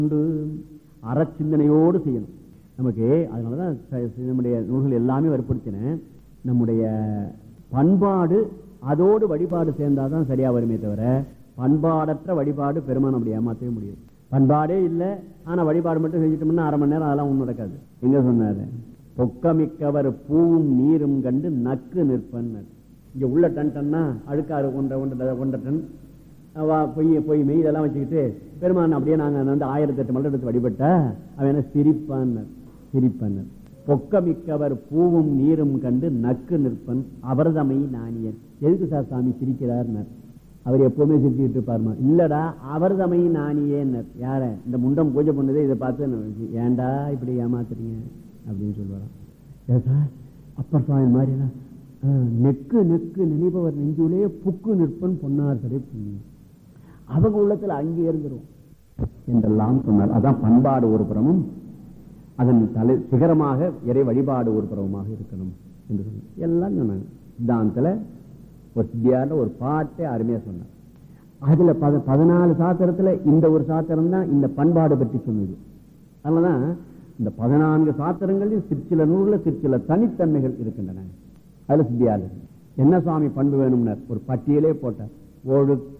கொண்டு அறச்சிந்தனையோடு செய்யணும் நமக்கு அதனாலதான் ச- ச- நம்முடைய நூல்கள் எல்லாமே வற்புறுத்தினேன் நம்முடைய பண்பாடு அதோடு வழிபாடு சேர்ந்தாதான் சரியா வருமே தவிர பண்பாடற்ற வழிபாடு பெருமான் அப்படி ஏமாற்றவே முடியாது பண்பாடே இல்லை ஆனா வழிபாடு மட்டும் செஞ்சுட்டோம்னா அரை மணி நேரம் அதெல்லாம் ஒண்ணும் நடக்காது எங்க சொன்னாரு பொக்கமிக்கவர் பூவும் நீரும் கண்டு நக்கு நிற்பன்னர் இங்க உள்ள டன் டன்னா அழுக்காறு ஒன்றரை ஒன்றரை ஒன்றரை டன் வா பொய் பொய் மெய் இதெல்லாம் வச்சுக்கிட்டு பெருமான் அப்படியே நாங்க வந்து ஆயிரத்தி எட்டு மலர் எடுத்து வழிபட்டா அவன் என்ன சிரிப்பான்னர் சிரிப்பன்னர் பொக்கமிக்கவர் பூவும் நீரும் கண்டு நக்கு நிற்பன் அவர்தமை நாணியன் எதுக்கு சார் சாமி சிரிக்கிறார்னர் அவர் எப்பவுமே சிரிச்சுக்கிட்டு இருப்பாருமா இல்லடா அவர்தமை நாணியேன்னர் யார இந்த முண்டம் பூஜை பண்ணதே இதை பார்த்து நான் ஏன்டா இப்படி ஏமாத்துறீங்க அப்படின்னு சொல்லுவாராம் ஏன் சார் அப்பர் சுவாமி மாதிரினா நெக்கு நெக்கு நினைப்பவர் நெஞ்சுலே புக்கு நிற்பன் பொன்னார் கடை புண்ணியம் அவங்க உள்ளத்துல அங்கே இருந்துரும் என்றெல்லாம் சொன்னார் அதான் பண்பாடு ஒரு புறமும் அதன் தலை சிகரமாக இறை வழிபாடு ஒரு புறமாக இருக்கணும் என்று சொன்னார் எல்லாம் சொன்னாங்க சித்தாந்தத்துல ஒரு சித்தியார்ல ஒரு பாட்டே அருமையா சொன்னார் அதுல பத- பதினாலு சாத்திரத்துல இந்த ஒரு சாத்திரம் தான் இந்த பண்பாடு பற்றி சொன்னது அதனாலதான் இந்த பதினான்கு சாத்திரங்களில் சிற்சில நூல்ல சிற்சில தனித்தன்மைகள் இருக்கின்றன அதுல சித்தியார் என்ன சுவாமி பண்பு வேணும்னர் ஒரு பட்டியலே போட்டார் ஒழுக்க